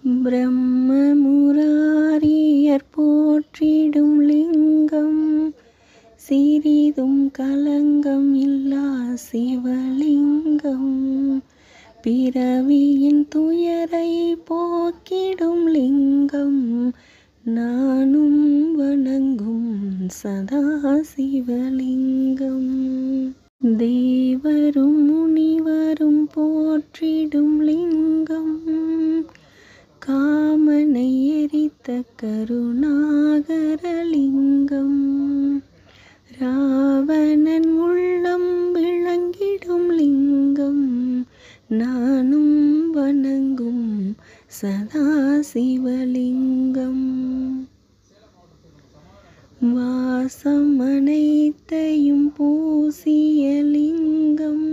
பிரம்மமுராரியர் போற்றிடும் லிங்கம் சிறிதும் கலங்கம் இல்லா சிவலிங்கம் பிறவியின் துயரை போக்கிடும் லிங்கம் நானும் வணங்கும் சதா சிவலிங்கம் தேவரும் முனிவரும் போற்றிடும் லிங்கம் காமனை எரித்த கருணாகரலிங்கம் ராவணன் உள்ளம் விளங்கிடும் லிங்கம் நானும் வணங்கும் சதா சிவலிங்கம் வாசம் அனைத்தையும் பூசிய லிங்கம்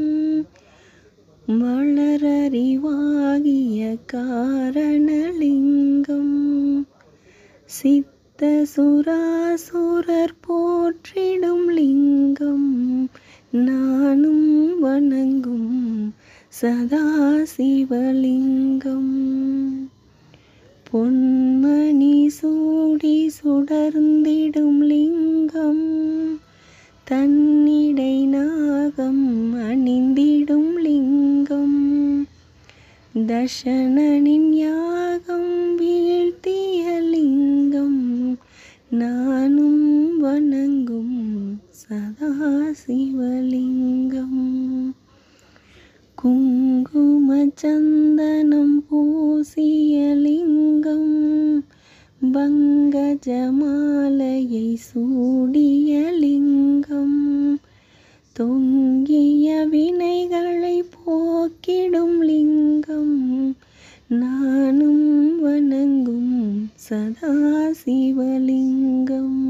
வளரறிவாகிய காரணலிங்கம் சித்த சுராசுரர் போற்றிடும் லிங்கம் நானும் வணங்கும் சதா சிவலிங்கம் பொன்மணி சூடி சுடர்ந்திடும் லிங்கம் தன்னிடை நாகம் அணிந்திடும் லிங்கம் தசனனின் யாகம் வீழ்த்திய லிங்கம் நானும் வணங்கும் சதா சிவலிங்கம் குங்கும சந்தனம் பூசிய லிங்கம் பங்கஜமாலையை சூடிய லிங்கம் தொங்கிய வினைகளை போக்கிடும் லிங்கம் நானும் வணங்கும் சதா சிவலிங்கம்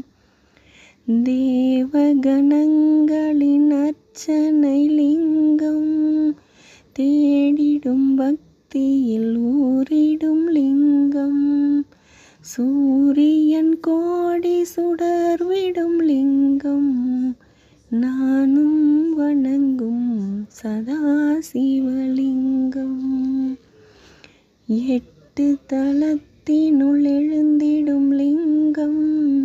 தேவகணங்களின் அர்ச்சனை லிங்கம் தேடிடும் பக்தியில் ஊறிடும் லிங்கம் சூரியன் கோடி சுடர்விடும் லிங்கம் நானும் வணங்கும் சதா சிவலிங்கம் எட்டு தளத்தினுள் எழுந்திடும் லிங்கம்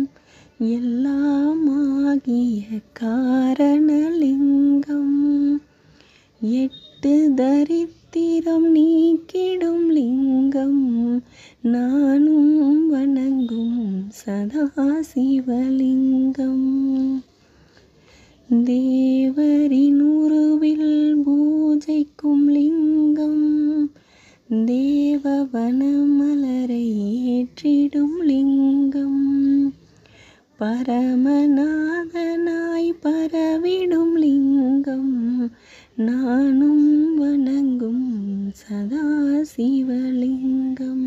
எல்லாமாகிய காரணலிங்கம் எட்டு தரித்திரம் நீக்கிடும் லிங்கம் நானும் வணங்கும் சதா சிவலிங்கம் தேவரின் உருவில் பூஜைக்கும் லிங்கம் தேவவனமலரை ஏற்றிடும் லிங்கம் பரமநாதனாய் பரவிடும் லிங்கம் நானும் வணங்கும் சதா சிவலிங்கம்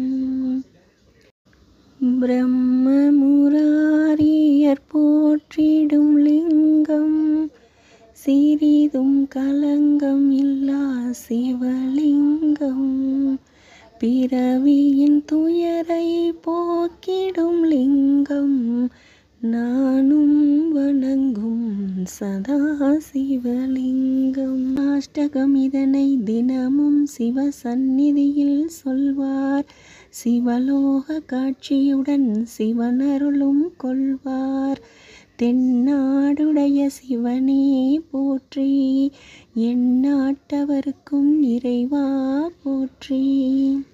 பிரம்மமுராரியர் போற்றிடும் லிங்கம் சிறிதும் கலங்கம் இல்லா சிவலிங்கம் பிறவியின் துயரை போக்கிடும் லிங்கம் நானும் வணங்கும் சதா சிவலிங்கம் அஷ்டகம் இதனை தினமும் சிவ சந்நிதியில் சொல்வார் சிவலோக காட்சியுடன் சிவனருளும் கொள்வார் தென்னாடுடைய சிவனே போற்றி எந்நாட்டவர்க்கும் இறைவா போற்றி